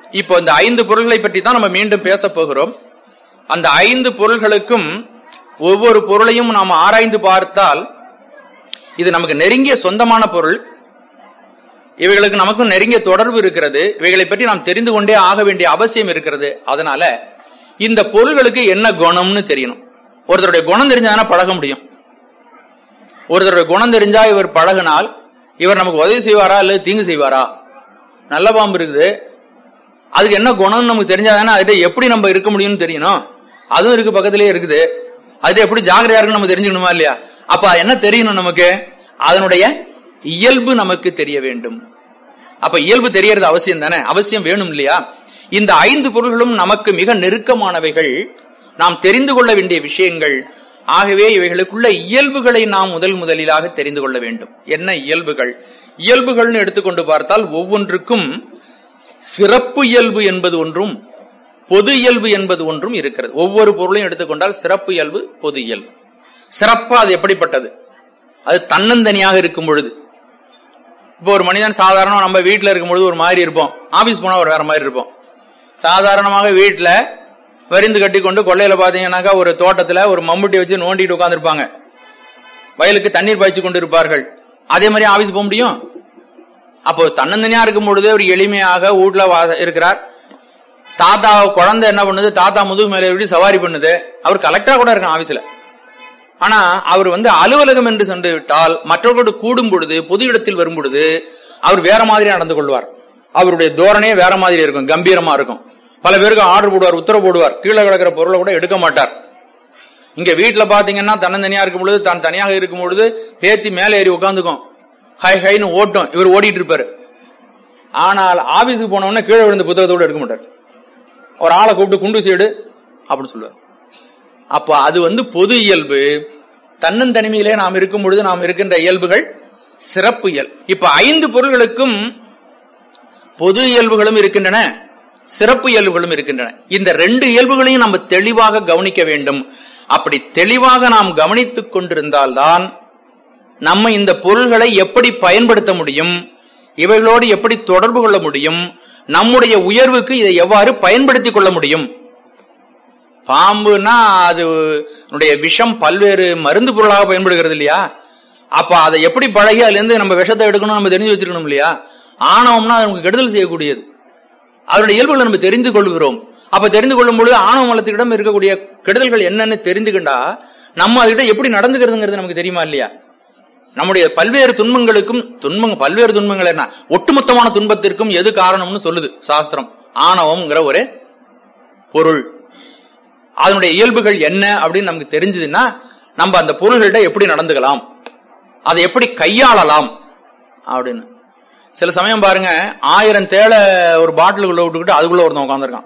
இப்போ இந்த ஐந்து பொருள்களை பற்றி தான் நம்ம மீண்டும் பேச போகிறோம் அந்த ஐந்து பொருள்களுக்கும் ஒவ்வொரு பொருளையும் நாம் ஆராய்ந்து பார்த்தால் இது நமக்கு நெருங்கிய சொந்தமான பொருள் இவைகளுக்கு நமக்கும் நெருங்கிய தொடர்பு இருக்கிறது இவைகளை பற்றி நாம் தெரிந்து கொண்டே ஆக வேண்டிய அவசியம் இருக்கிறது அதனால இந்த பொருள்களுக்கு என்ன குணம்னு தெரியணும் ஒருத்தருடைய குணம் தெரிஞ்சாதானே பழக முடியும் ஒருத்தருடைய குணம் தெரிஞ்சா இவர் பழகினால் இவர் நமக்கு உதவி செய்வாரா இல்ல தீங்கு செய்வாரா நல்ல பாம்பு இருக்குது அதுக்கு என்ன குணம்னு நமக்கு தெரிஞ்சாதானே அதுகிட்ட எப்படி நம்ம இருக்க முடியும்னு தெரியணும் அதுவும் இருக்கு பக்கத்திலேயே இருக்குது அது எப்படி ஜாகிரதையா இருக்குன்னு நம்ம தெரிஞ்சுக்கணுமா இல்லையா அப்ப என்ன தெரியணும் நமக்கு அதனுடைய இயல்பு நமக்கு தெரிய வேண்டும் அப்ப இயல்பு தெரியறது அவசியம் தானே அவசியம் வேணும் இல்லையா இந்த ஐந்து பொருள்களும் நமக்கு மிக நெருக்கமானவைகள் நாம் தெரிந்து கொள்ள வேண்டிய விஷயங்கள் ஆகவே இவைகளுக்குள்ள இயல்புகளை நாம் முதல் முதலிலாக தெரிந்து கொள்ள வேண்டும் என்ன இயல்புகள் இயல்புகள்னு எடுத்துக்கொண்டு பார்த்தால் ஒவ்வொன்றுக்கும் சிறப்பு இயல்பு என்பது ஒன்றும் பொது இயல்பு என்பது ஒன்றும் இருக்கிறது ஒவ்வொரு பொருளையும் எடுத்துக்கொண்டால் சிறப்பு இயல்பு பொது இயல்பு சிறப்பா அது எப்படிப்பட்டது அது தன்னந்தனியாக இருக்கும் பொழுது இப்போ ஒரு மனிதன் சாதாரண நம்ம வீட்டில் இருக்கும் பொழுது ஒரு மாதிரி இருப்போம் ஆபீஸ் போனா ஒரு வேற மாதிரி இருப்போம் சாதாரணமாக வீட்டில் வரிந்து கட்டி கொண்டு கொள்ளையில பாத்தீங்கன்னாக்கா ஒரு தோட்டத்துல ஒரு மம்முட்டி வச்சு நோண்டிட்டு உட்காந்துருப்பாங்க வயலுக்கு தண்ணீர் பாய்ச்சி கொண்டு இருப்பார்கள் அதே மாதிரி ஆபீஸ் போக முடியும் அப்போ தன்னந்தனியா இருக்கும் பொழுது ஒரு எளிமையாக வீட்டுல வா- இருக்கிறார் தாத்தா குழந்தை என்ன பண்ணுது தாத்தா முதுகு மேல எப்படி சவாரி பண்ணுது அவர் கலெக்டரா கூட இருக்கான் ஆபீஸ்ல ஆனா அவர் வந்து அலுவலகம் என்று சென்று விட்டால் மற்றவர்களோடு கூடும் பொழுது பொது இடத்தில் வரும் பொழுது அவர் வேற மாதிரி நடந்து கொள்வார் அவருடைய தோரணையே வேற மாதிரி இருக்கும் கம்பீரமா இருக்கும் பல பேருக்கு ஆர்டர் போடுவார் உத்தரவு போடுவார் கீழே கிடக்கிற பொருளை கூட எடுக்க மாட்டார் இங்க வீட்டுல பாத்தீங்கன்னா தன்னந்தனியா இருக்கும் பொழுது தான் தனியாக இருக்கும் பொழுது பேத்தி மேலே ஏறி உட்காந்துக்கும் ஹை ஹைன்னு ஓட்டும் இவர் ஓடிட்டு இருப்பாரு ஆனால் ஆபீஸுக்கு போன உடனே கீழே விழுந்த புத்தகத்தோட எடுக்க மாட்டார் ஒரு ஆளை கூப்பிட்டு குண்டு சீடு அப்படின்னு சொல்லுவார் அப்ப அது வந்து பொது இயல்பு தன்னந்தனிமையிலே நாம் இருக்கும் பொழுது நாம் இருக்கின்ற இயல்புகள் சிறப்பு இயல் இப்ப ஐந்து பொருள்களுக்கும் பொது இயல்புகளும் இருக்கின்றன சிறப்பு இயல்புகளும் இருக்கின்றன இந்த ரெண்டு இயல்புகளையும் நம்ம தெளிவாக கவனிக்க வேண்டும் அப்படி தெளிவாக நாம் கவனித்துக் கொண்டிருந்தால்தான் நம்ம இந்த பொருள்களை எப்படி பயன்படுத்த முடியும் இவைகளோடு எப்படி தொடர்பு கொள்ள முடியும் நம்முடைய உயர்வுக்கு இதை எவ்வாறு பயன்படுத்திக் கொள்ள முடியும் பாம்புனா அது அதனுடைய விஷம் பல்வேறு மருந்து பொருளாக பயன்படுகிறது இல்லையா அப்ப அதை எப்படி பழகி அதுல இருந்து நம்ம விஷத்தை எடுக்கணும் நம்ம தெரிஞ்சு வச்சிருக்கணும் இல்லையா ஆணவம்னா அது நமக்கு கெடுதல் செய்யக்கூடியது அதனுடைய இயல்புகளை நம்ம தெரிந்து கொள்கிறோம் அப்ப தெரிந்து கொள்ளும் பொழுது ஆணவ மலத்திடம் இருக்கக்கூடிய கெடுதல்கள் என்னன்னு தெரிந்துக்கிண்டா நம்ம அதுகிட்ட எப்படி நடந்துக்கிறதுங்கிறது நமக்கு தெரியுமா இல்லையா நம்முடைய பல்வேறு துன்பங்களுக்கும் துன்பங்க பல்வேறு துன்பங்கள் என்ன ஒட்டுமொத்தமான துன்பத்திற்கும் எது காரணம்னு சொல்லுது சாஸ்திரம் ஆணவம்ங்கிற ஒரு பொருள் அதனுடைய இயல்புகள் என்ன அப்படின்னு நமக்கு தெரிஞ்சதுன்னா நம்ம அந்த பொருள்கள்ட்ட எப்படி நடந்துக்கலாம் அதை எப்படி கையாளலாம் அப்படின்னு சில சமயம் பாருங்க ஆயிரம் தேளை ஒரு பாட்டிலுக்குள்ள விட்டுக்கிட்டு அதுக்குள்ள ஒருத்தன் உட்காந்துருக்கான்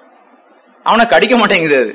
அவனை கடிக்க மாட்டேங்குது அது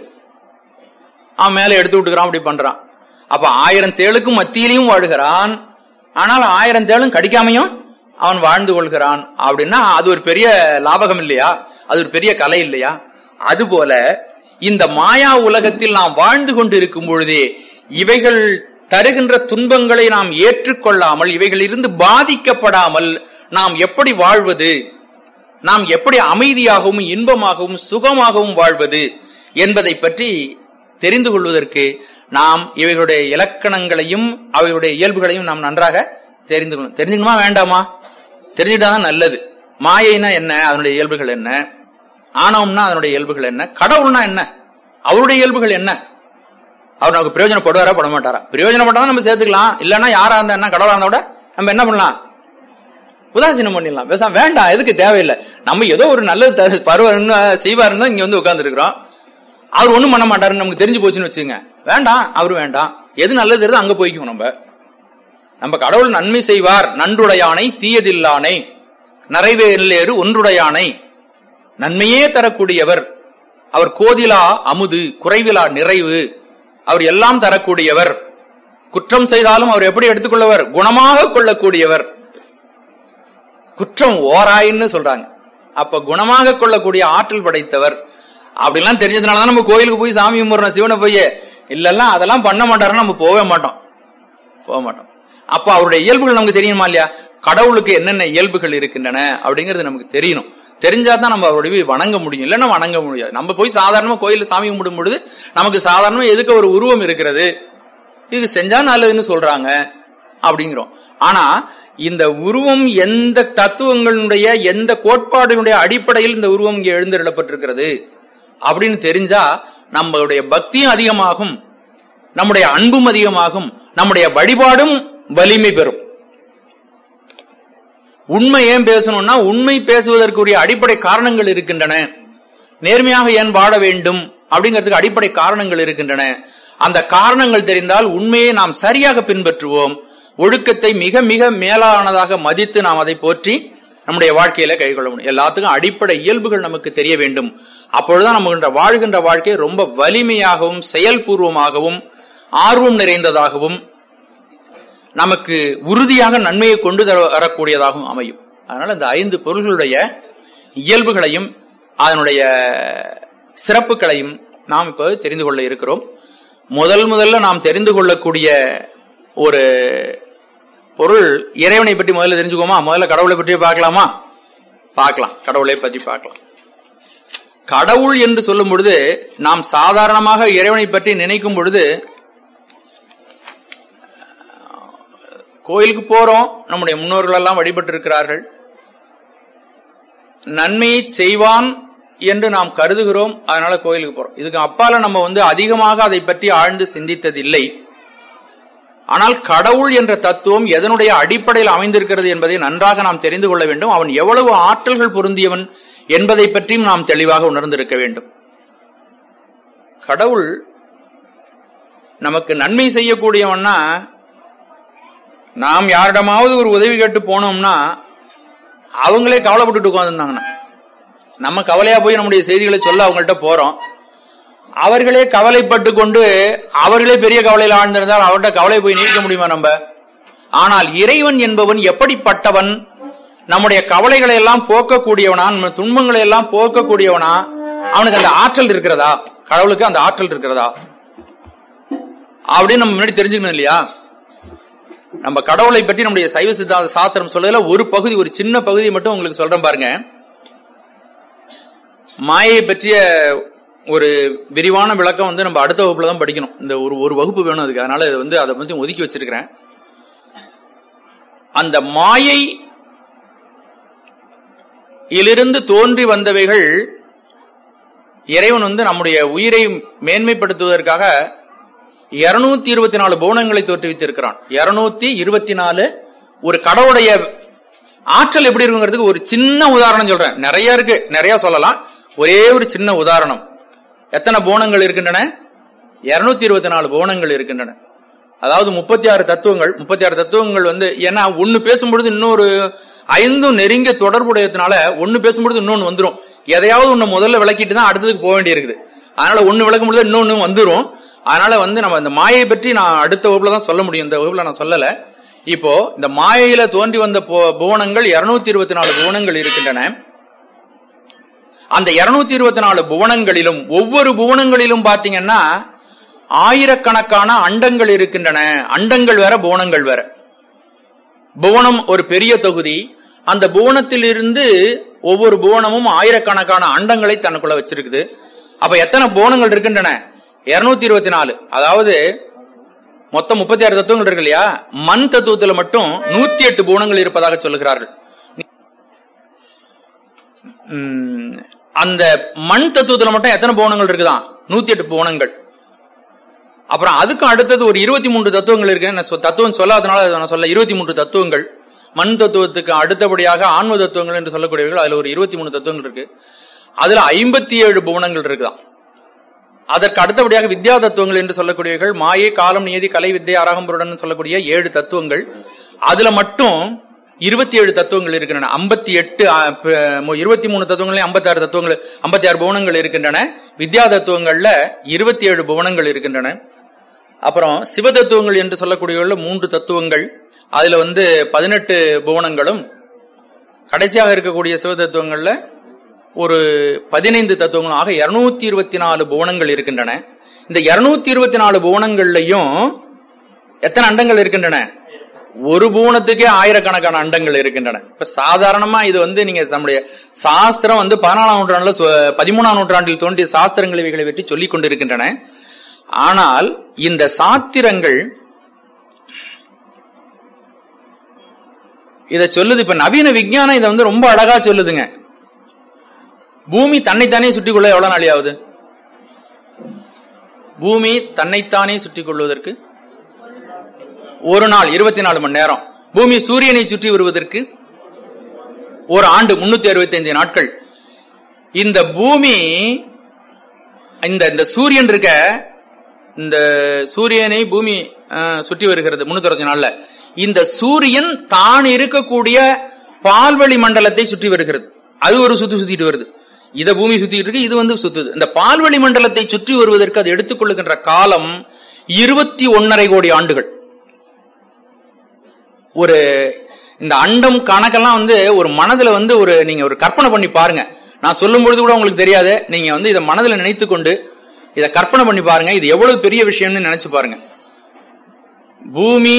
அவன் மேல எடுத்து விட்டுக்கிறான் அப்படி பண்றான் அப்ப ஆயிரம் தேளுக்கும் மத்தியிலையும் வாழுகிறான் ஆனால் ஆயிரம் தேளும் கடிக்காமையும் அவன் வாழ்ந்து கொள்கிறான் அப்படின்னா அது ஒரு பெரிய லாபகம் இல்லையா அது ஒரு பெரிய கலை இல்லையா அதுபோல இந்த மாயா உலகத்தில் நாம் வாழ்ந்து கொண்டு இருக்கும் பொழுதே இவைகள் தருகின்ற துன்பங்களை நாம் ஏற்றுக்கொள்ளாமல் இவைகளிலிருந்து பாதிக்கப்படாமல் நாம் எப்படி வாழ்வது நாம் எப்படி அமைதியாகவும் இன்பமாகவும் சுகமாகவும் வாழ்வது என்பதை பற்றி தெரிந்து கொள்வதற்கு நாம் இவைகளுடைய இலக்கணங்களையும் அவைகளுடைய இயல்புகளையும் நாம் நன்றாக தெரிந்து கொள்ளணும் தெரிஞ்சுக்கணுமா வேண்டாமா தெரிஞ்சுட்டாதான் நல்லது மாயைனா என்ன அதனுடைய இயல்புகள் என்ன ஆணவம்னா அதனுடைய இயல்புகள் என்ன கடவுள்னா என்ன அவருடைய இயல்புகள் என்ன அவர் நமக்கு பிரயோஜனப்படுவாரா பட மாட்டாரா பிரயோஜனப்பட்டா நம்ம சேர்த்துக்கலாம் இல்லன்னா யாரா இருந்தா என்ன கடவுளா இருந்தா கூட நம்ம என்ன பண்ணலாம் உதாசீனம் பண்ணிடலாம் பேசாம வேண்டாம் எதுக்கு தேவையில்லை நம்ம ஏதோ ஒரு நல்லது த- பருவம் செய்வாருன்னு இங்க வந்து உட்கார்ந்து இருக்கிறோம் அவர் ஒண்ணும் பண்ண மாட்டாருன்னு நமக்கு தெரிஞ்சு போச்சுன்னு வச்சுங்க வேண்டாம் அவரு வேண்டாம் எது நல்லது தெரியுதோ அங்க போய்க்குவோம் நம்ம நம்ம கடவுள் நன்மை செய்வார் நன்றுடையானை தீயதில்லானை நிறைவேறு ஒன்றுடையானை நன்மையே தரக்கூடியவர் அவர் கோதிலா அமுது குறைவிலா நிறைவு அவர் எல்லாம் தரக்கூடியவர் குற்றம் செய்தாலும் அவர் எப்படி எடுத்துக்கொள்ளவர் குணமாக கொள்ளக்கூடியவர் குற்றம் ஓராயின்னு சொல்றாங்க அப்ப குணமாக கொள்ளக்கூடிய ஆற்றல் படைத்தவர் அப்படிலாம் தெரிஞ்சதுனாலதான் நம்ம கோயிலுக்கு போய் சாமி கும்பிடுறோம் சிவனை போய் இல்லெல்லாம் அதெல்லாம் பண்ண மாட்டாருன்னா நம்ம போகவே மாட்டோம் போக மாட்டோம் அப்ப அவருடைய இயல்புகள் நமக்கு தெரியுமா இல்லையா கடவுளுக்கு என்னென்ன இயல்புகள் இருக்கின்றன அப்படிங்கிறது நமக்கு தெரியணும் தெரிஞ்சாதான் நம்ம அவருடைய போய் வணங்க முடியும் இல்லைன்னா வணங்க முடியாது நம்ம போய் சாதாரணமா கோயில்ல சாமி கும்பிடும் பொழுது நமக்கு சாதாரணமா எதுக்கு ஒரு உருவம் இருக்கிறது இது செஞ்சா நல்லதுன்னு சொல்றாங்க அப்படிங்கிறோம் ஆனா இந்த உருவம் எந்த தத்துவங்களுடைய எந்த கோட்பாடுடைய அடிப்படையில் இந்த உருவம் இங்கே எழுந்திரப்பட்டிருக்கிறது அப்படின்னு தெரிஞ்சா நம்மளுடைய பக்தியும் அதிகமாகும் நம்முடைய அன்பும் அதிகமாகும் நம்முடைய வழிபாடும் வலிமை பெறும் உண்மை ஏன் பேசணும்னா உண்மை பேசுவதற்குரிய அடிப்படை காரணங்கள் இருக்கின்றன நேர்மையாக ஏன் வாழ வேண்டும் அப்படிங்கிறதுக்கு அடிப்படை காரணங்கள் இருக்கின்றன அந்த காரணங்கள் தெரிந்தால் உண்மையை நாம் சரியாக பின்பற்றுவோம் ஒழுக்கத்தை மிக மிக மேலானதாக மதித்து நாம் அதை போற்றி நம்முடைய வாழ்க்கையில கைகொள்ள முடியும் எல்லாத்துக்கும் அடிப்படை இயல்புகள் நமக்கு தெரிய வேண்டும் அப்பொழுதுதான் நம்ம வாழ்கின்ற வாழ்க்கை ரொம்ப வலிமையாகவும் செயல்பூர்வமாகவும் ஆர்வம் நிறைந்ததாகவும் நமக்கு உறுதியாக நன்மையை கொண்டு தர- வரக்கூடியதாகவும் அமையும் அதனால இந்த ஐந்து பொருள்களுடைய இயல்புகளையும் அதனுடைய சிறப்புகளையும் நாம் இப்போ தெரிந்து கொள்ள இருக்கிறோம் முதல் முதல்ல நாம் தெரிந்து கொள்ளக்கூடிய ஒரு பொருள் இறைவனை பற்றி முதல்ல தெரிஞ்சுக்கோமா முதல்ல கடவுளை பற்றி பார்க்கலாமா பார்க்கலாம் கடவுளை பற்றி பார்க்கலாம் கடவுள் என்று சொல்லும் பொழுது நாம் சாதாரணமாக இறைவனை பற்றி நினைக்கும் பொழுது கோயிலுக்கு போறோம் நம்முடைய முன்னோர்கள் எல்லாம் வழிபட்டு இருக்கிறார்கள் நன்மையை செய்வான் என்று நாம் கருதுகிறோம் அதனால கோயிலுக்கு போறோம் இதுக்கு அப்பால நம்ம வந்து அதிகமாக அதை பற்றி ஆழ்ந்து சிந்தித்ததில்லை ஆனால் கடவுள் என்ற தத்துவம் எதனுடைய அடிப்படையில் அமைந்திருக்கிறது என்பதை நன்றாக நாம் தெரிந்து கொள்ள வேண்டும் அவன் எவ்வளவு ஆற்றல்கள் பொருந்தியவன் என்பதை பற்றியும் நாம் தெளிவாக உணர்ந்திருக்க வேண்டும் கடவுள் நமக்கு நன்மை செய்யக்கூடியவன்னா நாம் யாரிடமாவது ஒரு உதவி கேட்டு போனோம்னா அவங்களே கவலைப்பட்டுட்டு உட்காந்துருந்தாங்கண்ணா நம்ம கவலையா போய் நம்முடைய செய்திகளை சொல்ல அவங்கள்ட்ட போறோம் அவர்களே கவலைப்பட்டு கொண்டு அவர்களே பெரிய கவலையில் ஆழ்ந்திருந்தால் அவர்கிட்ட கவலை போய் நீக்க முடியுமா நம்ம ஆனால் இறைவன் என்பவன் எப்படிப்பட்டவன் நம்முடைய கவலைகளை எல்லாம் போக்கக்கூடியவனா நம்ம துன்பங்களை எல்லாம் போக்கக்கூடியவனா அவனுக்கு அந்த ஆற்றல் இருக்கிறதா கடவுளுக்கு அந்த ஆற்றல் இருக்கிறதா அப்படின்னு நம்ம முன்னாடி தெரிஞ்சுக்கணும் இல்லையா நம்ம கடவுளை பற்றி நம்முடைய சைவ சித்தாந்த சாஸ்திரம் சொல்லல ஒரு பகுதி ஒரு சின்ன பகுதி மட்டும் உங்களுக்கு சொல்றேன் பாருங்க மாயை பற்றிய ஒரு விரிவான விளக்கம் வந்து நம்ம அடுத்த வகுப்புல தான் படிக்கணும் இந்த ஒரு ஒரு வகுப்பு வேணும் அதுக்கு அதனால இது வந்து அதை பத்தி ஒதுக்கி வச்சிருக்கிறேன் அந்த மாயை இலிருந்து தோன்றி வந்தவைகள் இறைவன் வந்து நம்முடைய உயிரை மேன்மைப்படுத்துவதற்காக இருநூத்தி இருபத்தி நாலு புவனங்களை தோற்றுவித்திருக்கிறான் இருநூத்தி இருபத்தி நாலு ஒரு கடவுடைய ஆற்றல் எப்படி இருக்குங்கிறதுக்கு ஒரு சின்ன உதாரணம் சொல்றேன் நிறைய இருக்கு நிறைய சொல்லலாம் ஒரே ஒரு சின்ன உதாரணம் எத்தனை புவனங்கள் இருக்கின்றன இருநூத்தி இருபத்தி நாலு புவனங்கள் இருக்கின்றன அதாவது முப்பத்தி ஆறு தத்துவங்கள் முப்பத்தி ஆறு தத்துவங்கள் வந்து ஏன்னா ஒன்னு பேசும்பொழுது இன்னொரு ஐந்தும் நெருங்கிய தொடர்புடையதுனால ஒன்னு பேசும்பொழுது இன்னொன்னு வந்துரும் எதையாவது ஒண்ணு முதல்ல விளக்கிட்டு தான் அடுத்ததுக்கு போக வேண்டியிருக்குது அதனால ஒன்னு விளக்கும் பொழுது இன்னொன்னு வந்துரும் அதனால வந்து நம்ம இந்த மாயை பற்றி நான் அடுத்த வகுப்புல தான் சொல்ல முடியும் இந்த வகுப்புல நான் சொல்லல இப்போ இந்த மாயையில தோன்றி வந்த பு- புவனங்கள் இருநூத்தி இருபத்தி நாலு புவனங்கள் இருக்கின்றன அந்த இருநூத்தி இருபத்தி நாலு புவனங்களிலும் ஒவ்வொரு புவனங்களிலும் பாத்தீங்கன்னா ஆயிரக்கணக்கான அண்டங்கள் இருக்கின்றன அண்டங்கள் வேற புவனங்கள் வேற புவனம் ஒரு பெரிய தொகுதி அந்த புவனத்தில் இருந்து ஒவ்வொரு புவனமும் ஆயிரக்கணக்கான அண்டங்களை தனக்குள்ள வச்சிருக்குது அப்ப எத்தனை புவனங்கள் இருக்கின்றன இருநூத்தி இருபத்தி நாலு அதாவது மொத்தம் முப்பத்தி ஆறு தத்துவங்கள் இருக்கு இல்லையா மண் தத்துவத்துல மட்டும் நூத்தி எட்டு புவனங்கள் இருப்பதாக சொல்லுகிறார்கள் உம், அந்த மண் தத்துவத்துல மட்டும் எத்தனை புவனங்கள் இருக்குதான் நூத்தி எட்டு புவனங்கள் அப்புறம் அதுக்கும் அடுத்தது ஒரு இருபத்தி மூன்று தத்துவங்கள் இருக்கு நான் சொ- தத்துவம் சொல்லாதனால அதை நான் சொல்ல இருபத்தி மூன்று தத்துவங்கள் மண் தத்துவத்துக்கு அடுத்தபடியாக ஆன்ம தத்துவங்கள் என்று சொல்லக்கூடியவர்கள் அதுல ஒரு இருபத்தி மூணு தத்துவங்கள் இருக்கு அதுல ஐம்பத்தி ஏழு புவனங்கள் இருக்குதான் அதற்கு அடுத்தபடியாக வித்யா தத்துவங்கள் என்று சொல்லக்கூடியவர்கள் மாயை காலம் நியதி கலை வித்யா அராகம்பருடன் சொல்லக்கூடிய ஏழு தத்துவங்கள் அதுல மட்டும் இருபத்தி ஏழு தத்துவங்கள் இருக்கின்றன ஐம்பத்தி எட்டு இருபத்தி மூணு தத்துவங்களையும் ஐம்பத்தி ஆறு தத்துவங்கள் ஐம்பத்தி ஆறு புவனங்கள் இருக்கின்றன வித்யா தத்துவங்கள்ல இருபத்தி ஏழு புவனங்கள் இருக்கின்றன அப்புறம் சிவ தத்துவங்கள் என்று சொல்லக்கூடியவர்கள் மூன்று தத்துவங்கள் அதுல வந்து பதினெட்டு புவனங்களும் கடைசியாக இருக்கக்கூடிய சிவ தத்துவங்கள்ல ஒரு பதினைந்து தத்துவங்களும் ஆக இருநூத்தி இருபத்தி நாலு புவனங்கள் இருக்கின்றன இந்த இருநூத்தி இருபத்தி நாலு புவனங்கள்லயும் எத்தனை அண்டங்கள் இருக்கின்றன ஒரு பூணத்துக்கே ஆயிரக்கணக்கான அண்டங்கள் இருக்கின்றன இப்ப சாதாரணமா இது வந்து நீங்க நம்முடைய சாஸ்திரம் வந்து பதினாலாம் நூற்றாண்டுல சொ- பதிமூணாம் நூற்றாண்டில் தோன்றிய சாஸ்திரங்கள் இவைகளை பற்றி சொல்லிக் கொண்டிருக்கின்றன ஆனால் இந்த சாத்திரங்கள் இத சொல்லுது இப்ப நவீன விஞ்ஞானம் இதை வந்து ரொம்ப அழகா சொல்லுதுங்க பூமி தன்னைத்தானே சுற்றிக் கொள்ள எவ்வளவு நாளி ஆகுது பூமி தன்னைத்தானே சுற்றிக் கொள்வதற்கு ஒரு நாள் இருபத்தி நாலு மணி நேரம் பூமி சூரியனை சுற்றி வருவதற்கு ஒரு ஆண்டு முன்னூத்தி அறுபத்தி ஐந்து நாட்கள் இந்த பூமி இந்த இந்த சூரியன் இருக்க இந்த சூரியனை பூமி அஹ், சுற்றி வருகிறது முன்னூத்தி அறுபத்தி நாலுல இந்த சூரியன் தான் இருக்கக்கூடிய பால்வெளி மண்டலத்தை சுற்றி வருகிறது அது ஒரு சுத்தி சுத்திட்டு வருது இத பூமி சுத்திட்டு இருக்கு இது வந்து சுத்துது இந்த பால்வெளி மண்டலத்தை சுற்றி வருவதற்கு அது எடுத்துக்கொள்ளுகின்ற காலம் இருபத்தி ஒன்னரை கோடி ஆண்டுகள் ஒரு இந்த அண்டம் கணக்கெல்லாம் வந்து ஒரு மனதுல வந்து ஒரு நீங்க ஒரு கற்பனை பண்ணி பாருங்க நான் சொல்லும் பொழுது கூட உங்களுக்கு தெரியாது நீங்க வந்து இதை மனதுல நினைத்து கொண்டு இதை கற்பனை பண்ணி பாருங்க இது எவ்வளவு பெரிய விஷயம்னு நினைச்சு பாருங்க பூமி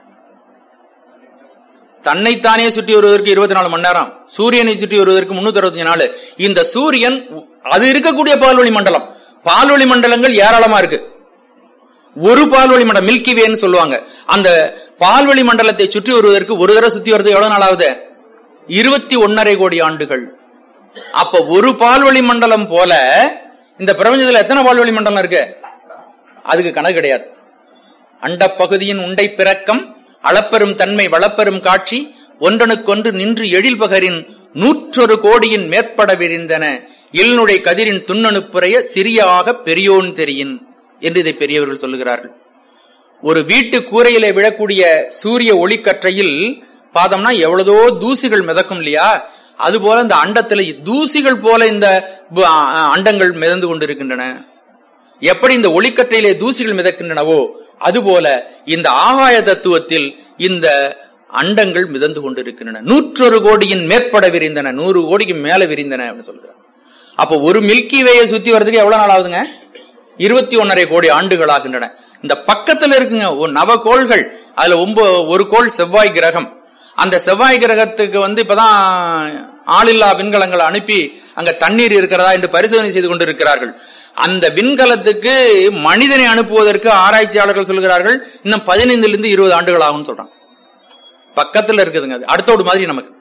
தன்னைத்தானே சுற்றி வருவதற்கு இருபத்தி நாலு மணி நேரம் சூரியனை சுற்றி வருவதற்கு முன்னூத்தி அறுபத்தஞ்சு நாள் இந்த சூரியன் அது இருக்கக்கூடிய பால்வழி மண்டலம் பால்வழி மண்டலங்கள் ஏராளமா இருக்கு ஒரு பால்வழி மண்டலம் மில்கி வேன்னு சொல்லுவாங்க அந்த பால்வழி மண்டலத்தை சுற்றி வருவதற்கு ஒரு தடவை சுத்தி வருது எவ்வளவு நாள் ஆகுது இருபத்தி ஒன்னரை கோடி ஆண்டுகள் அப்ப ஒரு பால்வழி மண்டலம் போல இந்த பிரபஞ்சத்துல எத்தனை பால்வழி மண்டலம் இருக்கு அதுக்கு கணக்கு கிடையாது அண்டப் பகுதியின் உண்டை பிறக்கம் அளப்பெரும் தன்மை வளப்பெரும் காட்சி ஒன்றனுக்கொன்று நின்று எழில் பகரின் நூற்றொரு கோடியின் மேற்பட விரிந்தன இல்னுடை கதிரின் துண்ணனுப்புறைய சிறியாக பெரியோன் தெரியின் என்று இதை பெரியவர்கள் சொல்லுகிறார்கள் ஒரு வீட்டு கூரையில விழக்கூடிய சூரிய ஒளிக்கற்றையில் பார்த்தோம்னா எவ்வளவோ தூசிகள் மிதக்கும் இல்லையா அதுபோல இந்த அண்டத்துல தூசிகள் போல இந்த பு- அ- அண்டங்கள் மிதந்து கொண்டிருக்கின்றன எப்படி இந்த ஒளிக்கற்றையிலே தூசிகள் மிதக்கின்றனவோ அதுபோல இந்த ஆகாய தத்துவத்தில் இந்த அண்டங்கள் மிதந்து கொண்டிருக்கின்றன நூற்றொரு கோடியின் மேற்பட விரிந்தன நூறு கோடிக்கு மேல விரிந்தன அப்படின்னு சொல்றாங்க அப்ப ஒரு மில்கி வேயை சுத்தி வர்றதுக்கு எவ்வளவு நாள் ஆகுதுங்க இருபத்தி ஒன்னரை கோடி ஆண்டுகள் ஆகின்றன இந்த பக்கத்துல இருக்குங்க ஒரு நவ கோள்கள் அதுல ஒன்ப ஒரு கோள் செவ்வாய் கிரகம் அந்த செவ்வாய் கிரகத்துக்கு வந்து இப்பதான் ஆளில்லா விண்கலங்களை அனுப்பி அங்க தண்ணீர் இருக்கிறதா என்று பரிசோதனை செய்து கொண்டிருக்கிறார்கள் அந்த விண்கலத்துக்கு மனிதனை அனுப்புவதற்கு ஆராய்ச்சியாளர்கள் சொல்கிறார்கள் இன்னும் பதினைந்துல இருந்து இருபது ஆண்டுகள் ஆகும்னு சொல்றாங்க பக்கத்துல இருக்குதுங்க அது அடுத்தோடு மாதிரி நமக்கு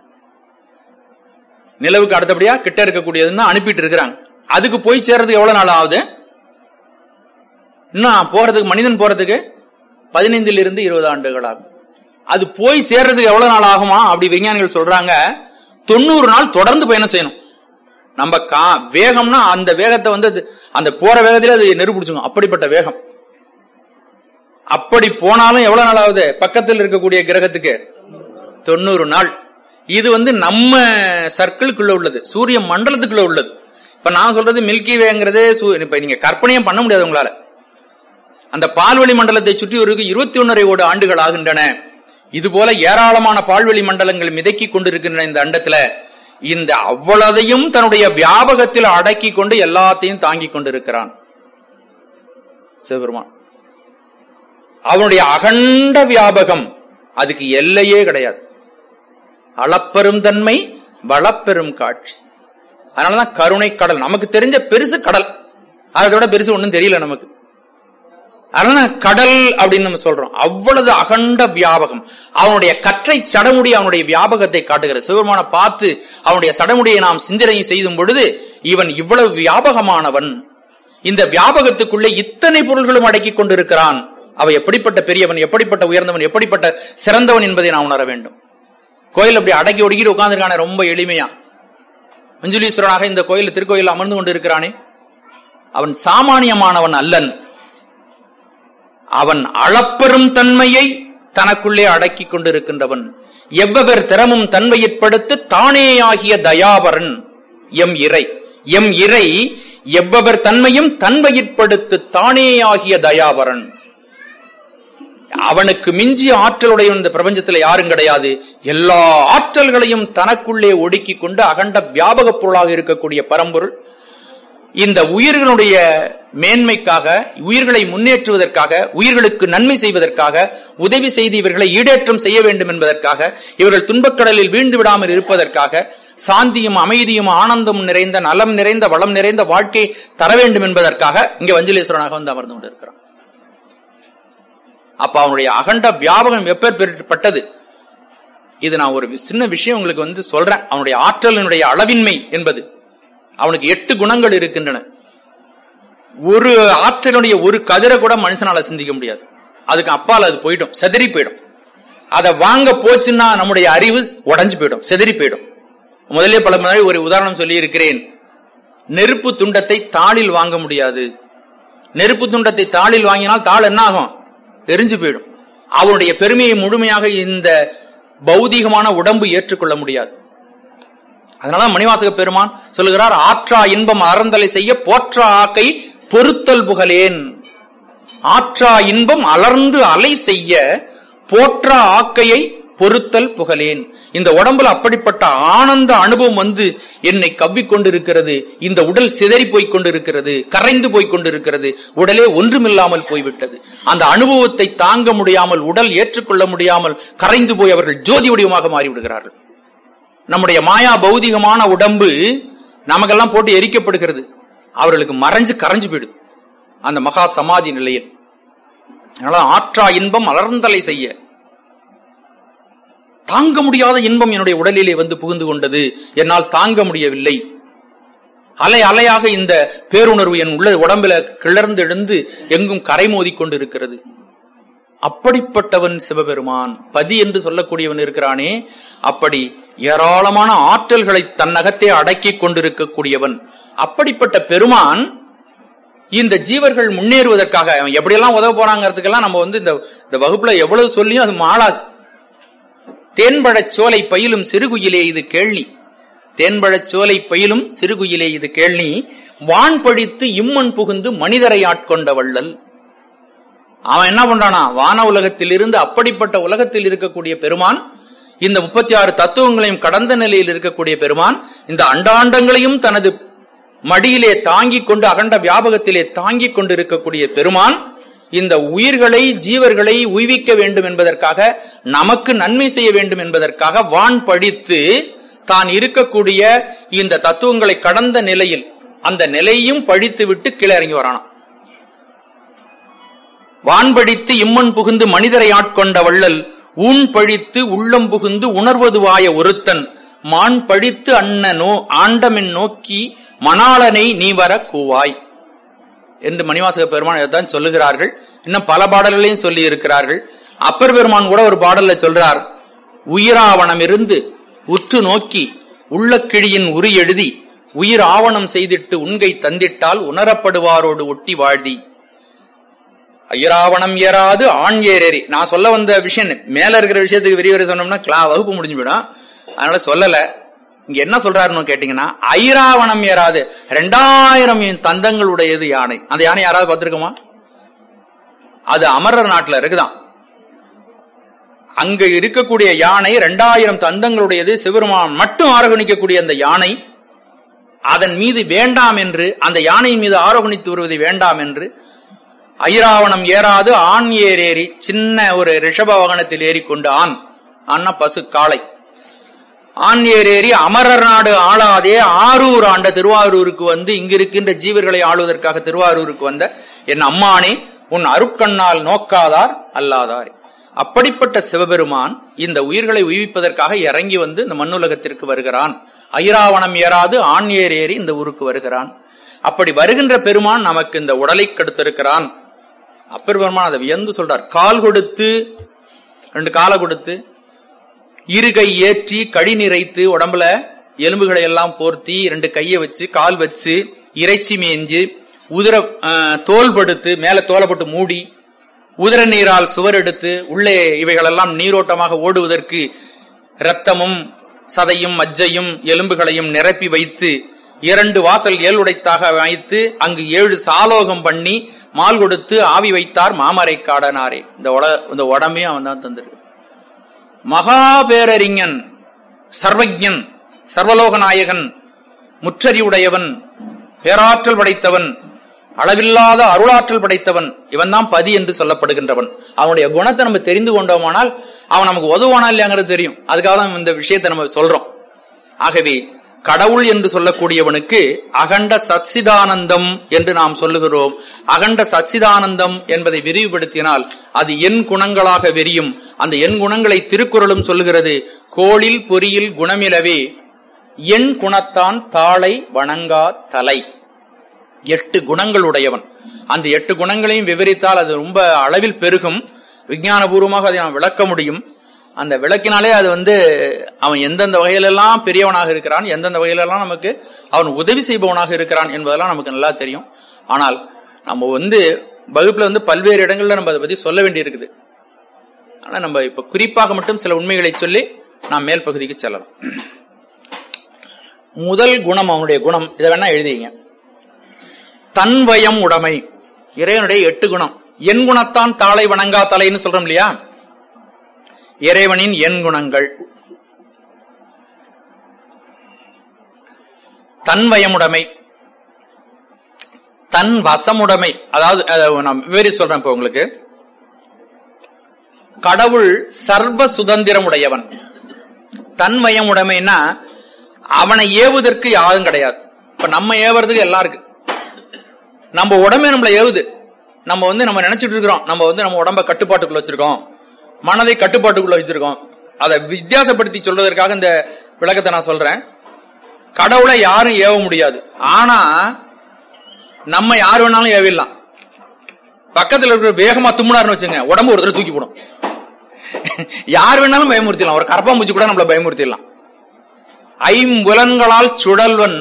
நிலவுக்கு அடுத்தபடியா கிட்ட இருக்கக்கூடியதுன்னு அனுப்பிட்டு இருக்கிறாங்க அதுக்கு போய் சேர்றதுக்கு எவ்வளவு நாள் ஆகுது இன்னும் போறதுக்கு மனிதன் போறதுக்கு பதினைந்துல இருந்து இருபது ஆண்டுகள் ஆகும் அது போய் சேர்றதுக்கு எவ்வளவு நாள் ஆகுமா அப்படி விஞ்ஞானிகள் சொல்றாங்க தொண்ணூறு நாள் தொடர்ந்து பயணம் செய்யணும் நம்ம கா வேகம்னா அந்த வேகத்தை வந்து அது- அந்த போற வேகத்துல அது நெருப்பிடிச்சுங்க அப்படிப்பட்ட வேகம் அப்படி போனாலும் எவ்வளவு நாள் ஆகுது பக்கத்தில் இருக்கக்கூடிய கிரகத்துக்கு தொண்ணூறு நாள் இது வந்து நம்ம சர்க்கிளுக்குள்ள உள்ளது சூரிய மண்டலத்துக்குள்ள உள்ளது இப்ப நான் சொல்றது மில்கி வேங்கிறது சூ- இப்ப நீங்க கற்பனையும் பண்ண முடியாது உங்களால அந்த பால்வெளி மண்டலத்தை சுற்றி ஒரு இருபத்தி ஒன்னரை கோடி ஆண்டுகள் ஆகின்றன இது போல ஏராளமான பால்வெளி மண்டலங்கள் மிதக்கி கொண்டிருக்கின்றன இந்த அண்டத்துல இந்த அவ்வளதையும் தன்னுடைய வியாபகத்தில் அடக்கி கொண்டு எல்லாத்தையும் தாங்கிக் கொண்டிருக்கிறான் சிவபெருமான் அவனுடைய அகண்ட வியாபகம் அதுக்கு எல்லையே கிடையாது அளப்பெரும் தன்மை வளப்பெரும் காட்சி அதனாலதான் கருணை கடல் நமக்கு தெரிஞ்ச பெருசு கடல் அதை விட பெருசு ஒண்ணும் தெரியல நமக்கு அதனால கடல் அப்படின்னு நம்ம சொல்றோம் அவ்வளவு அகண்ட வியாபகம் அவனுடைய கற்றை சடமுடி அவனுடைய வியாபகத்தை காட்டுகிறது சிவபெருமான பார்த்து அவனுடைய சடமுடியை நாம் சிந்தனை செய்தும் பொழுது இவன் இவ்வளவு வியாபகமானவன் இந்த வியாபகத்துக்குள்ளே இத்தனை பொருள்களும் அடக்கிக் கொண்டிருக்கிறான் அவ எப்படிப்பட்ட பெரியவன் எப்படிப்பட்ட உயர்ந்தவன் எப்படிப்பட்ட சிறந்தவன் என்பதை நாம் உணர வேண்டும் கோயில் அப்படி அடக்கி ஒடுக்கி உட்கார்ந்துருக்கானே ரொம்ப எளிமையா மஞ்சுலீஸ்வரனாக இந்த கோயில் திருக்கோயில் அமர்ந்து கொண்டிருக்கிறானே அவன் சாமானியமானவன் அல்லன் அவன் அளப்பெரும் தன்மையை தனக்குள்ளே அடக்கிக் கொண்டிருக்கின்றவன் எவ்வவர் திறமும் தன்மையிற்படுத்து தானேயாகிய தயாவரன் எம் இறை எம் இறை எவ்வவர் தன்மையும் தன்மையிற்படுத்து தானேயாகிய தயாவரன் அவனுக்கு மிஞ்சிய ஆற்றலுடைய இந்த பிரபஞ்சத்துல யாரும் கிடையாது எல்லா ஆற்றல்களையும் தனக்குள்ளே ஒடுக்கிக் கொண்டு அகண்ட வியாபக பொருளாக இருக்கக்கூடிய பரம்பொருள் இந்த உயிர்களுடைய மேன்மைக்காக உயிர்களை முன்னேற்றுவதற்காக உயிர்களுக்கு நன்மை செய்வதற்காக உதவி செய்து இவர்களை ஈடேற்றம் செய்ய வேண்டும் என்பதற்காக இவர்கள் துன்பக்கடலில் வீழ்ந்து விடாமல் இருப்பதற்காக சாந்தியும் அமைதியும் ஆனந்தம் நிறைந்த நலம் நிறைந்த வளம் நிறைந்த வாழ்க்கை தர வேண்டும் என்பதற்காக இங்க வஞ்சலேஸ்வரனாக வந்து அமர்ந்து கொண்டிருக்கிறான் அப்ப அவனுடைய அகண்ட வியாபகம் எப்பேற்பட்டது இது நான் ஒரு சின்ன விஷயம் உங்களுக்கு வந்து சொல்றேன் அவனுடைய ஆற்றலினுடைய அளவின்மை என்பது அவனுக்கு எட்டு குணங்கள் இருக்கின்றன ஒரு ஆற்றலுடைய ஒரு கதிரை கூட மனுஷனால சிந்திக்க முடியாது அதுக்கு அப்பால் அது போயிடும் செதறி போயிடும் அதை வாங்க போச்சுன்னா நம்முடைய அறிவு உடஞ்சு போயிடும் செதறி போயிடும் முதல்ல பல முறை ஒரு உதாரணம் சொல்லி இருக்கிறேன் நெருப்பு துண்டத்தை தாளில் வாங்க முடியாது நெருப்பு துண்டத்தை தாளில் வாங்கினால் தாள் என்ன ஆகும் எரிஞ்சு போயிடும் அவனுடைய பெருமையை முழுமையாக இந்த பௌதீகமான உடம்பு ஏற்றுக்கொள்ள முடியாது அதனால மணிவாசக பெருமான் சொல்லுகிறார் ஆற்றா இன்பம் அறந்தலை செய்ய போற்றா ஆக்கை பொருத்தல் புகழேன் ஆற்றா இன்பம் அலர்ந்து அலை செய்ய போற்றா ஆக்கையை பொருத்தல் புகழேன் இந்த உடம்புல அப்படிப்பட்ட ஆனந்த அனுபவம் வந்து என்னை கவ்விக்கொண்டிருக்கிறது இந்த உடல் சிதறி போய்க் கொண்டிருக்கிறது கரைந்து போய்க் கொண்டிருக்கிறது உடலே ஒன்றுமில்லாமல் போய்விட்டது அந்த அனுபவத்தை தாங்க முடியாமல் உடல் ஏற்றுக்கொள்ள முடியாமல் கரைந்து போய் அவர்கள் ஜோதி வடிவமாக மாறிவிடுகிறார்கள் நம்முடைய மாயா பௌதிகமான உடம்பு நமக்கெல்லாம் போட்டு எரிக்கப்படுகிறது அவர்களுக்கு மறைஞ்சு கரைஞ்சு போயிடுது அந்த மகா சமாதி நிலையில் அதனால ஆற்றா இன்பம் அலர்ந்தலை செய்ய தாங்க முடியாத இன்பம் என்னுடைய உடலிலே வந்து புகுந்து கொண்டது என்னால் தாங்க முடியவில்லை அலை அலையாக இந்த பேருணர்வு என் உள்ள உடம்பில கிளர்ந்து எழுந்து எங்கும் கரை மோதி கொண்டிருக்கிறது அப்படிப்பட்டவன் சிவபெருமான் பதி என்று சொல்லக்கூடியவன் இருக்கிறானே அப்படி ஏராளமான ஆற்றல்களை தன்னகத்தே அடக்கிக் கொண்டிருக்கக்கூடியவன் அப்படிப்பட்ட பெருமான் இந்த ஜீவர்கள் முன்னேறுவதற்காக அவன் எப்படியெல்லாம் உதவ போறாங்கிறதுக்கெல்லாம் நம்ம வந்து இந்த இந்த வகுப்புல எவ்வளவு சொல்லியும் அது மாளாது தேன்பழச் சோலை பயிலும் சிறுகுயிலே இது கேள்வி தேன்பழச் சோலை பயிலும் சிறுகுயிலே இது கேள்வி வான் பழித்து இம்மன் புகுந்து மனிதரை ஆட்கொண்ட வள்ளல் அவன் என்ன பண்றானா வான உலகத்தில் இருந்து அப்படிப்பட்ட உலகத்தில் இருக்கக்கூடிய பெருமான் இந்த முப்பத்தி ஆறு தத்துவங்களையும் கடந்த நிலையில் இருக்கக்கூடிய பெருமான் இந்த அண்டாண்டங்களையும் தனது மடியிலே தாங்கிக் கொண்டு அகண்ட வியாபகத்திலே தாங்கிக் கொண்டு இருக்கக்கூடிய பெருமான் இந்த உயிர்களை ஜீவர்களை உய்விக்க வேண்டும் என்பதற்காக நமக்கு நன்மை செய்ய வேண்டும் என்பதற்காக வான் படித்து தான் இருக்கக்கூடிய இந்த தத்துவங்களை கடந்த நிலையில் அந்த நிலையும் பழித்து விட்டு கீழே இறங்கி வரானாம் வான்படித்து இம்மன் புகுந்து மனிதரை ஆட்கொண்ட வள்ளல் ஊன் பழித்து உள்ளம் புகுந்து உணர்வதுவாய ஒருத்தன் மான் பழித்து அன்ன நோ ஆண்டமென் நோக்கி மணாளனை நீ வர கூவாய் என்று மணிவாசக பெருமான் இதைத்தான் சொல்லுகிறார்கள் இன்னும் பல பாடல்களையும் சொல்லி இருக்கிறார்கள் அப்பர் பெருமான் கூட ஒரு பாடல்ல சொல்றார் உயிராவணம் இருந்து உற்று நோக்கி உள்ள கிழியின் உரி எழுதி உயிர் ஆவணம் செய்திட்டு உண்கை தந்திட்டால் உணரப்படுவாரோடு ஒட்டி வாழ்தி ஐயராவணம் ஏறாது ஆண் ஏறேறி நான் சொல்ல வந்த விஷயம் மேல இருக்கிற விஷயத்துக்கு விரிவுரை சொன்னோம்னா கிளா வகுப்பு முடிஞ்சு போயிடும் அதனால சொல்லல இங்க என்ன சொல்றாருன்னு கேட்டீங்கன்னா ஐராவணம் ஏறாது ரெண்டாயிரம் தந்தங்களுடையது யானை அந்த யானை யாராவது பார்த்திருக்குமா அது அமரர் நாட்டுல இருக்குதான் அங்க இருக்கக்கூடிய யானை ரெண்டாயிரம் தந்தங்களுடையது சிவருமான் மட்டும் ஆரோகணிக்கக்கூடிய அந்த யானை அதன் மீது வேண்டாம் என்று அந்த யானை மீது ஆரோகணித்து வருவதை வேண்டாம் என்று ஐராவணம் ஏறாது ஆண் ஏறேறி சின்ன ஒரு ரிஷப வாகனத்தில் ஏறிக்கொண்டு ஆண் ஆன்னா பசு காளை ஆண் ஏறேறி அமரர் நாடு ஆளாதே ஆரூர் ஆண்ட திருவாரூருக்கு வந்து இங்கு இருக்கின்ற ஜீவர்களை ஆளுவதற்காக திருவாரூருக்கு வந்த என் அம்மானே உன் அருட்கண்ணால் நோக்காதார் அல்லாதார் அப்படிப்பட்ட சிவபெருமான் இந்த உயிர்களை உய்விப்பதற்காக இறங்கி வந்து இந்த மண்ணுலகத்திற்கு வருகிறான் ஐராவணம் ஏறாது ஆண் ஏர் ஏறி இந்த ஊருக்கு வருகிறான் அப்படி வருகின்ற பெருமான் நமக்கு இந்த உடலை கெடுத்திருக்கிறான் அப்பர் பெருமான் அதை வியந்து சொல்றார் கால் கொடுத்து ரெண்டு காலை கொடுத்து இருகை ஏற்றி கடி நிறைத்து உடம்புல எலும்புகளை எல்லாம் போர்த்தி ரெண்டு கையை வச்சு கால் வச்சு இறைச்சி மேஞ்சு உதிர தோல் படுத்து மேல தோலை போட்டு மூடி உதிர நீரால் சுவர் எடுத்து உள்ளே இவைகளெல்லாம் நீரோட்டமாக ஓடுவதற்கு இரத்தமும் சதையும் மஜ்ஜையும் எலும்புகளையும் நிரப்பி வைத்து இரண்டு வாசல் ஏழுடைத்தாக வைத்து அங்கு ஏழு சாலோகம் பண்ணி மால் கொடுத்து ஆவி வைத்தார் மாமரை காடனாரே இந்த உட இந்த உடம்பையும் அவன் தான் தந்திருக்கு மகா பேரறிஞன் சர்வஜன் சர்வலோக நாயகன் முற்றறிவுடையவன் பேராற்றல் படைத்தவன் அளவில்லாத அருளாற்றல் படைத்தவன் இவன் தான் பதி என்று சொல்லப்படுகின்றவன் அவனுடைய குணத்தை நம்ம தெரிந்து கொண்டோமானால் அவன் நமக்கு உதவானா இல்லையாங்கிறது தெரியும் அதுக்காக தான் இந்த விஷயத்தை நம்ம சொல்றோம் ஆகவே கடவுள் என்று சொல்லக்கூடியவனுக்கு அகண்ட சச்சிதானந்தம் என்று நாம் சொல்லுகிறோம் அகண்ட சச்சிதானந்தம் என்பதை விரிவுபடுத்தினால் அது என் குணங்களாக விரியும் அந்த என் குணங்களை திருக்குறளும் சொல்லுகிறது கோளில் பொறியில் குணமிலவே என் குணத்தான் தாளை வணங்கா தலை எட்டு குணங்களுடையவன் அந்த எட்டு குணங்களையும் விவரித்தால் அது ரொம்ப அளவில் பெருகும் விஞ்ஞானபூர்வமாக அதை நாம் விளக்க முடியும் அந்த விளக்கினாலே அது வந்து அவன் எந்தெந்த வகையிலெல்லாம் பெரியவனாக இருக்கிறான் எந்தெந்த வகையிலெல்லாம் நமக்கு அவன் உதவி செய்பவனாக இருக்கிறான் என்பதெல்லாம் நமக்கு நல்லா தெரியும் ஆனால் நம்ம வந்து வகுப்புல வந்து பல்வேறு இடங்கள்ல நம்ம அதை பத்தி சொல்ல வேண்டியிருக்குது ஆனா நம்ம இப்ப குறிப்பாக மட்டும் சில உண்மைகளை சொல்லி நாம் மேல் பகுதிக்கு செல்லலாம் முதல் குணம் அவனுடைய குணம் இதை வேணா எழுதிங்க தன்வயம் உடைமை இறைவனுடைய எட்டு குணம் என் குணத்தான் தாளை வணங்கா தலைன்னு சொல்றோம் இல்லையா இறைவனின் எண் குணங்கள் தன்வயமுடைமை தன் வசமுடைமை அதாவது அதை நான் விவரி சொல்றேன் இப்ப உங்களுக்கு கடவுள் சர்வ சுதந்திரம் உடையவன் தன்வயமுடைமைன்னா அவனை ஏவுவதற்கு யாரும் கிடையாது இப்ப நம்ம ஏவுறதுக்கு எல்லாம் இருக்கு நம்ம உடம்பே நம்மள ஏவுது நம்ம வந்து நம்ம நினைச்சிட்டு இருக்கிறோம் நம்ம வந்து நம்ம உடம்ப கட்டுப்பாட்டுக்குள்ள வச்சிருக்கோம் மனதை கட்டுப்பாட்டுக்குள்ள வச்சிருக்கோம் அதை வித்தியாசப்படுத்தி சொல்றதற்காக இந்த விளக்கத்தை நான் சொல்றேன் கடவுளை யாரும் ஏவ முடியாது ஆனா நம்ம யார் வேணாலும் ஏவிடலாம் பக்கத்துல இருக்கிற வேகமா தும்முனாருன்னு வச்சுங்க உடம்பு ஒரு தடவை தூக்கி போடும் யார் வேணாலும் பயமுறுத்திடலாம் ஒரு கரப்பாம்பூச்சி கூட நம்மள பயமுறுத்திடலாம் ஐம்புலன்களால் சுழல்வன்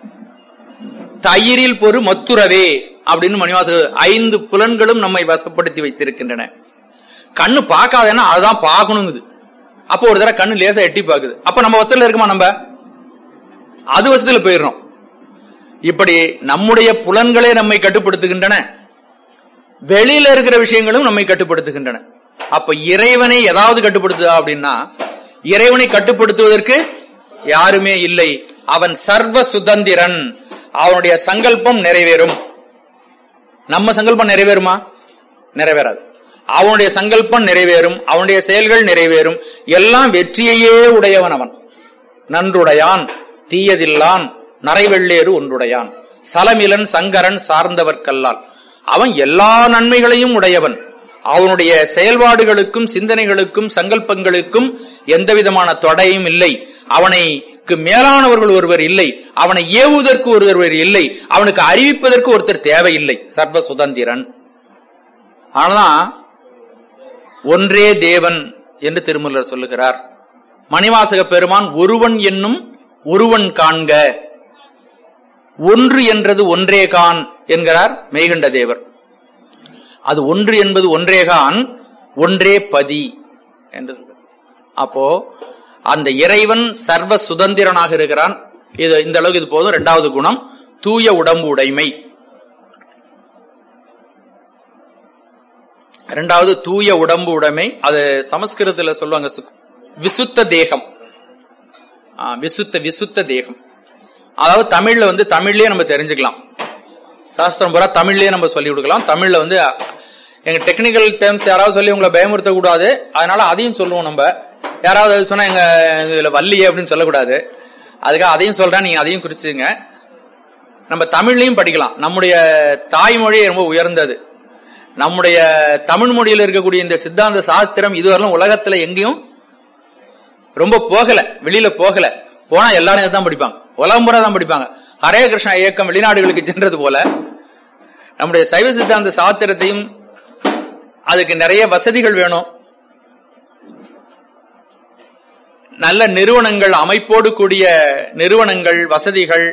தயிரில் பொறு மத்துரவே அப்படின்னு மணிவாச ஐந்து புலன்களும் நம்மை வசப்படுத்தி வைத்திருக்கின்றன கண்ணு பார்க்காதேன்னா அதுதான் பார்க்கணுங்குது அப்போ ஒரு தடவை கண்ணு லேசா எட்டி பாக்குது அப்ப நம்ம வசத்துல இருக்குமா நம்ம அது வசத்துல போயிடுறோம் இப்படி நம்முடைய புலன்களே நம்மை கட்டுப்படுத்துகின்றன வெளியில இருக்கிற விஷயங்களும் நம்மை கட்டுப்படுத்துகின்றன அப்ப இறைவனை ஏதாவது கட்டுப்படுத்துதா அப்படின்னா இறைவனை கட்டுப்படுத்துவதற்கு யாருமே இல்லை அவன் சர்வ சுதந்திரன் அவனுடைய சங்கல்பம் நிறைவேறும் நம்ம சங்கல்பம் நிறைவேறுமா நிறைவேறாது அவனுடைய சங்கல்பம் நிறைவேறும் அவனுடைய செயல்கள் நிறைவேறும் எல்லாம் வெற்றியையே உடையவன் அவன் நன்றுடையான் தீயதில்லான் நரைவெள்ளேறு ஒன்றுடையான் சலமிலன் சங்கரன் சார்ந்தவர்க்கல்லால் அவன் எல்லா நன்மைகளையும் உடையவன் அவனுடைய செயல்பாடுகளுக்கும் சிந்தனைகளுக்கும் சங்கல்பங்களுக்கும் எந்த விதமான தொடையும் இல்லை அவனைக்கு மேலானவர்கள் ஒருவர் இல்லை அவனை ஏவுவதற்கு ஒருவர் இல்லை அவனுக்கு அறிவிப்பதற்கு ஒருத்தர் தேவையில்லை சர்வ சுதந்திரன் ஆனாதான் ஒன்றே தேவன் என்று திருமூலர் சொல்லுகிறார் மணிவாசக பெருமான் ஒருவன் என்னும் ஒருவன் காண்க ஒன்று என்றது ஒன்றே கான் என்கிறார் மெய்கண்ட தேவர் அது ஒன்று என்பது ஒன்றேகான் ஒன்றே பதி என்று அப்போ அந்த இறைவன் சர்வ சுதந்திரனாக இருக்கிறான் இது இந்த அளவுக்கு இது போதும் இரண்டாவது குணம் தூய உடம்பு உடைமை இரண்டாவது தூய உடம்பு உடைமை அது சமஸ்கிருதத்துல சொல்லுவாங்க சு- விசுத்த தேகம் ஆ, விசுத்த விசுத்த தேகம் அதாவது தமிழ்ல வந்து தமிழ்லயே நம்ம தெரிஞ்சுக்கலாம் சாஸ்திரம் பூரா தமிழ்லயே நம்ம சொல்லி கொடுக்கலாம் தமிழ்ல வந்து எங்க டெக்னிக்கல் டேர்ம்ஸ் யாராவது சொல்லி உங்களை பயமுறுத்த கூடாது அதனால அதையும் சொல்லுவோம் நம்ம யாராவது அது சொன்னா எங்க இதுல வள்ளியே அப்படின்னு சொல்லக்கூடாது அதுக்காக அதையும் சொல்றேன் நீங்க அதையும் குறிச்சுங்க நம்ம தமிழ்லயும் படிக்கலாம் நம்முடைய தாய்மொழி ரொம்ப உயர்ந்தது நம்முடைய தமிழ் மொழியில் இருக்கக்கூடிய இந்த சித்தாந்த சாஸ்திரம் இதுவரையிலும் உலகத்துல எங்கேயும் ரொம்ப போகல வெளியில போகல போனா எல்லாரும் இதான் படிப்பாங்க உலகம் பூரா தான் படிப்பாங்க ஹரே கிருஷ்ணா இயக்கம் வெளிநாடுகளுக்கு சென்றது போல நம்முடைய சைவ சித்தாந்த சாஸ்திரத்தையும் அதுக்கு நிறைய வசதிகள் வேணும் நல்ல நிறுவனங்கள் அமைப்போடு கூடிய நிறுவனங்கள் வசதிகள்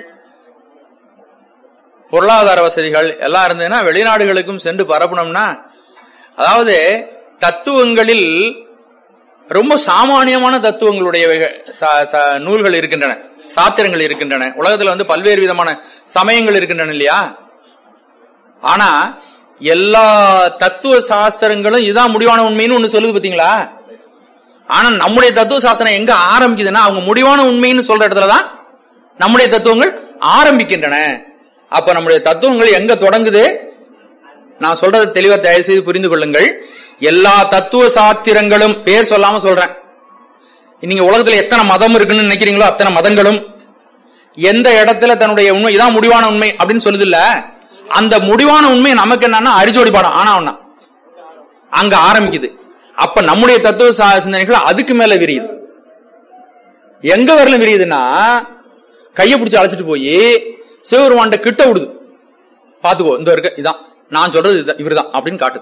பொருளாதார வசதிகள் எல்லாம் இருந்ததுன்னா வெளிநாடுகளுக்கும் சென்று பரப்பணும்னா அதாவது தத்துவங்களில் ரொம்ப சாமானியமான தத்துவங்களுடைய ச- ச- நூல்கள் இருக்கின்றன சாத்திரங்கள் இருக்கின்றன உலகத்துல வந்து பல்வேறு விதமான சமயங்கள் இருக்கின்றன இல்லையா ஆனா எல்லா தத்துவ சாஸ்திரங்களும் இதான் முடிவான உண்மைன்னு ஒண்ணு சொல்லுது பாத்தீங்களா ஆனா நம்முடைய தத்துவ சாஸ்திரம் எங்க ஆரம்பிக்குதுன்னா அவங்க முடிவான உண்மைன்னு சொல்ற இடத்துலதான் நம்முடைய தத்துவங்கள் ஆரம்பிக்கின்றன அப்ப நம்முடைய தத்துவங்கள் எங்க தொடங்குது நான் சொல்றதை தெளிவா தயவு செய்து புரிந்து கொள்ளுங்கள் எல்லா தத்துவ சாத்திரங்களும் பேர் சொல்லாம சொல்றேன் நீங்க உலகத்துல எத்தனை மதம் இருக்குன்னு நினைக்கிறீங்களோ அத்தனை மதங்களும் எந்த இடத்துல தன்னுடைய உண்மை இதான் முடிவான உண்மை அப்படின்னு சொல்லுது இல்ல அந்த முடிவான உண்மை நமக்கு என்னன்னா அரிஜோடி பாடம் ஆனா ஒண்ணா அங்க ஆரம்பிக்குது அப்ப நம்முடைய தத்துவ சா- சிந்தனைகள் அதுக்கு மேல விரியுது எங்க வரல விரியுதுன்னா கைய பிடிச்சு அழைச்சிட்டு போய் சிவபெருமான்ட்ட கிட்ட விடுது பாத்துக்கோ இந்த இருக்க இதான் நான் சொல்றது இதுதான் இவர்தான் அப்படின்னு காட்டுது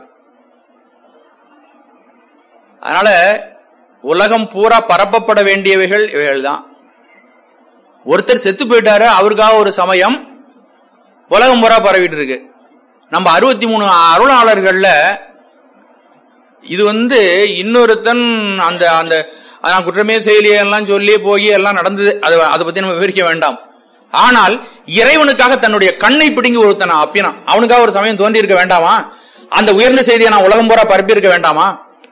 அதனால உலகம் பூரா பரப்பப்பட வேண்டியவைகள் இவைகள் தான் ஒருத்தர் செத்து போயிட்டாரு அவருக்காக ஒரு சமயம் உலகம் பூரா பரவிட்டு இருக்கு நம்ம அறுபத்தி மூணு அருளாளர்கள்ல இது வந்து இன்னொருத்தன் அந்த அந்த நான் குற்றமே செயலியே எல்லாம் சொல்லி போய் எல்லாம் நடந்தது அது அதை பத்தி நம்ம விவரிக்க வேண்டாம் ஆனால் இறைவனுக்காக தன்னுடைய கண்ணை பிடுங்கி ஒருத்தன் அப்பினான் அவனுக்காக ஒரு சமயம் தோன்றி இருக்க வேண்டாமா அந்த உயர்ந்த செய்தியை நான் உலகம் பூரா பரப்பி இருக்க வேண்டாமா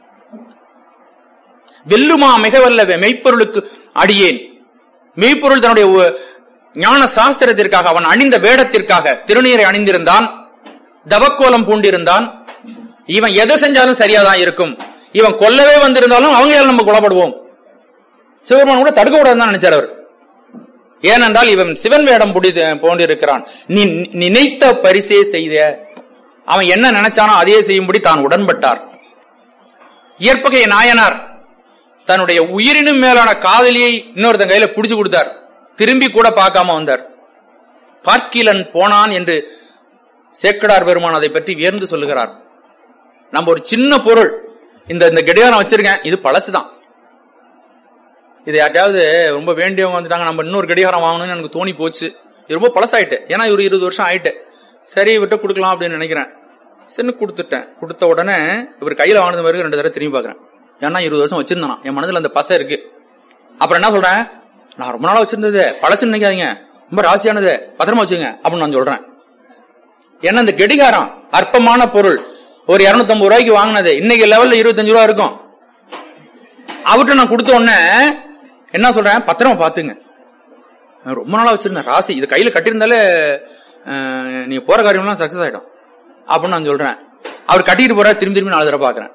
வெல்லுமா மிக வல்ல மெய்ப்பொருளுக்கு அடியேன் மெய்ப்பொருள் தன்னுடைய ஒ- ஞான சாஸ்திரத்திற்காக அவன் அணிந்த வேடத்திற்காக திருநீரை அணிந்திருந்தான் தவக்கோலம் பூண்டிருந்தான் இவன் எதை செஞ்சாலும் சரியாதான் இருக்கும் இவன் கொல்லவே வந்திருந்தாலும் அவங்க நம்ம கொலப்படுவோம் சிவபெருமான் கூட தடுக்க கூடாதுன்னு நினைச்சார் அவர் ஏனென்றால் இவன் சிவன் வேடம் புடி போன்றிருக்கிறான் நீ நினைத்த பரிசே செய்த அவன் என்ன நினைச்சானோ அதையே செய்யும்படி தான் உடன்பட்டார் இயற்பகை நாயனார் தன்னுடைய உயிரினும் மேலான காதலியை இன்னொருத்தன் கையில புடிச்சு கொடுத்தார் திரும்பி கூட பார்க்காம வந்தார் பார்க்கிலன் போனான் என்று சேக்கடார் பெருமான் அதை பற்றி வியர்ந்து சொல்லுகிறார் நம்ம ஒரு சின்ன பொருள் இந்த இந்த கடிகாரம் வச்சிருக்கேன் இது பழசுதான் இது யார்ட்டையாவது ரொம்ப வேண்டியவங்க வந்துட்டாங்க நம்ம இன்னொரு கடிகாரம் வாங்கணும்னு எனக்கு தோணி போச்சு இது ரொம்ப பழசாயிட்டு ஏன்னா ஒரு இருபது வருஷம் ஆயிட்டு சரி விட்டு கொடுக்கலாம் அப்படின்னு நினைக்கிறேன் சரி கொடுத்துட்டேன் கொடுத்த உடனே இவர் கையில வாங்கினது பிறகு ரெண்டு தடவை திரும்பி பாக்குறேன் ஏன்னா இருபது வருஷம் வச்சிருந்தானா என் மனதுல அந்த பசை இருக்கு அப்புறம் என்ன சொல்றேன் நான் ரொம்ப நாளா வச்சிருந்தது பழசு நினைக்காதீங்க ரொம்ப ராசியானது பத்திரமா வச்சுங்க அப்படின்னு நான் சொல்றேன் ஏன்னா இந்த கடிகாரம் அற்பமான பொருள் ஒரு 250 ரூபாய்க்கு வாங்கினது இன்னைக்கு லெவல்ல இருபத்தஞ்சு ரூபா இருக்கும் அவர்கிட்ட நான் கொடுத்த உடனே என்ன சொல்றேன் பத்திரமா பாத்துங்க நான் ரொம்ப நாளா வச்சிருந்தேன் ராசி இது கையில கட்டியிருந்தாலே அஹ், நீங்க போற காரியம்லாம் சக்சஸ் ஆயிடும் அப்படின்னு நான் சொல்றேன் அவர் கட்டிட்டு போற திரும்பி திரும்பி நாலு தடவை பாக்குறேன்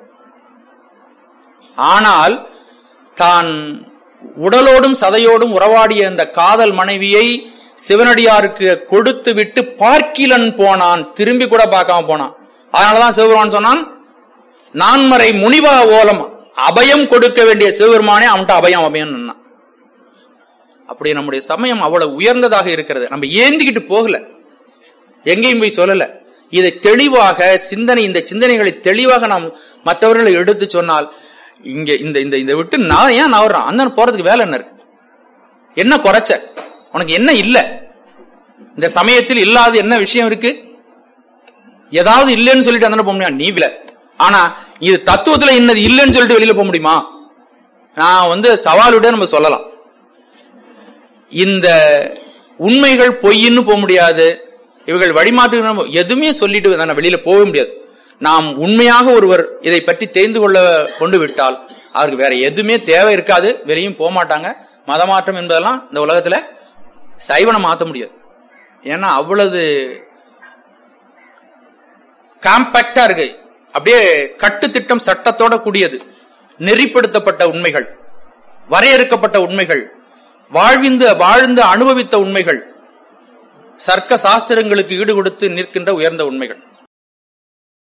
ஆனால் தான் உடலோடும் சதையோடும் உறவாடிய அந்த காதல் மனைவியை சிவனடியாருக்கு கொடுத்து விட்டு பார்க்கிலன் போனான் திரும்பி கூட பார்க்காம போனான் அதனாலதான் சிவபெருமான் சொன்னான் நான்மறை முனிவா ஓலம் அபயம் கொடுக்க வேண்டிய சிவபெருமானே அவன்கிட்ட அபயம் அபயம் அப்படி நம்முடைய சமயம் அவ்வளவு உயர்ந்ததாக இருக்கிறது நம்ம ஏந்திக்கிட்டு போகல எங்கேயும் போய் சொல்லல இதை தெளிவாக சிந்தனை இந்த சிந்தனைகளை தெளிவாக நாம் மற்றவர்களை எடுத்து சொன்னால் இங்க இந்த இந்த இந்த விட்டு நான் ஏன் நவர்றான் அந்த போறதுக்கு வேலை என்ன இருக்கு என்ன குறைச்ச உனக்கு என்ன இல்ல இந்த சமயத்தில் இல்லாத என்ன விஷயம் இருக்கு ஏதாவது இல்லைன்னு சொல்லிட்டு அந்த போக முடியாது நீ இல்ல ஆனா இது தத்துவத்துல இன்னது இல்லைன்னு சொல்லிட்டு வெளியில போக முடியுமா நான் வந்து சவாலுடன் நம்ம சொல்லலாம் இந்த உண்மைகள் பொய்ன்னு போக முடியாது இவர்கள் வழிமாற்று நம்ம எதுவுமே சொல்லிட்டு நான் வெளியில போக முடியாது நாம் உண்மையாக ஒருவர் இதை பற்றி தெரிந்து கொள்ள கொண்டு விட்டால் அவருக்கு வேற எதுவுமே தேவை இருக்காது வெளியும் போக மாட்டாங்க மதமாற்றம் என்பதெல்லாம் இந்த உலகத்துல சைவனை மாத்த முடியாது ஏன்னா அவ்வளவு காம்பேக்டா இருக்கு அப்படியே கட்டுத்திட்டம் சட்டத்தோட கூடியது நெறிப்படுத்தப்பட்ட உண்மைகள் வரையறுக்கப்பட்ட உண்மைகள் வாழ்விந்து வாழ்ந்து அனுபவித்த உண்மைகள் சர்க்க சாஸ்திரங்களுக்கு ஈடு கொடுத்து நிற்கின்ற உயர்ந்த உண்மைகள்